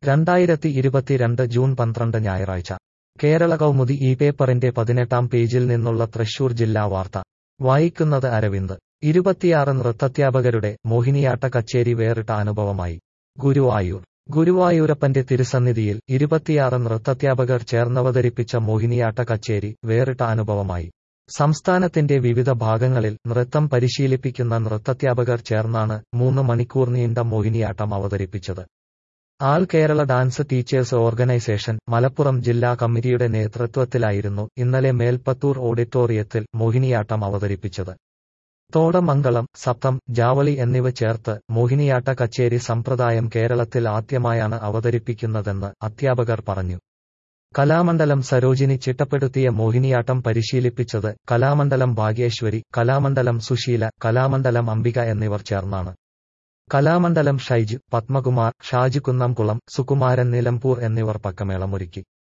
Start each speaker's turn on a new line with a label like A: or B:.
A: രണ്ടായിരത്തി ഇരുപത്തിരണ്ട് ജൂൺ പന്ത്രണ്ട് ഞായറാഴ്ച കേരള കൗമുദി ഈ പേപ്പറിന്റെ പതിനെട്ടാം പേജിൽ നിന്നുള്ള തൃശൂർ ജില്ലാ വാർത്ത വായിക്കുന്നത് അരവിന്ദ് ഇരുപത്തിയാറ് നൃത്തധ്യാപകരുടെ മോഹിനിയാട്ട കച്ചേരി വേറിട്ട അനുഭവമായി ഗുരുവായൂർ ഗുരുവായൂരപ്പന്റെ തിരുസന്നിധിയിൽ ഇരുപത്തിയാറ് നൃത്തധ്യാപകർ ചേർന്നവതരിപ്പിച്ച മോഹിനിയാട്ട കച്ചേരി വേറിട്ട അനുഭവമായി സംസ്ഥാനത്തിന്റെ വിവിധ ഭാഗങ്ങളിൽ നൃത്തം പരിശീലിപ്പിക്കുന്ന നൃത്തധ്യാപകർ ചേർന്നാണ് മൂന്ന് മണിക്കൂർ നീണ്ട മോഹിനിയാട്ടം അവതരിപ്പിച്ചത് all Kerala dance teachers organisation Malappuram ജില്ലാ കമ്മിറ്റിയുടെ നേതൃത്വത്തിലായിരുന്നു ഇന്നലെ മേൽപ്പത്തൂർ ഓഡിറ്റോറിയത്തിൽ മോഹിനിയാട്ടം അവതരിപ്പിച്ചത് തോടമംഗളം സപ്തം ജാവളി എന്നിവ ചേർത്ത് മോഹിനിയാട്ട കച്ചേരി സമ്പ്രദായം കേരളത്തിൽ ആദ്യമായാണ് അവതരിപ്പിക്കുന്നതെന്ന് അധ്യാപകർ പറഞ്ഞു കലാമണ്ഡലം സരോജിനി ചിട്ടപ്പെടുത്തിയ മോഹിനിയാട്ടം പരിശീലിപ്പിച്ചത് കലാമണ്ഡലം ഭാഗ്യേശ്വരി കലാമണ്ഡലം സുശീല കലാമണ്ഡലം അംബിക എന്നിവർ ചേർന്നാണ് കലാമണ്ഡലം ഷൈജ് പത്മകുമാർ ഷാജി കുന്നംകുളം സുകുമാരൻ നിലമ്പൂർ എന്നിവർ പക്കമേളമൊരുക്കി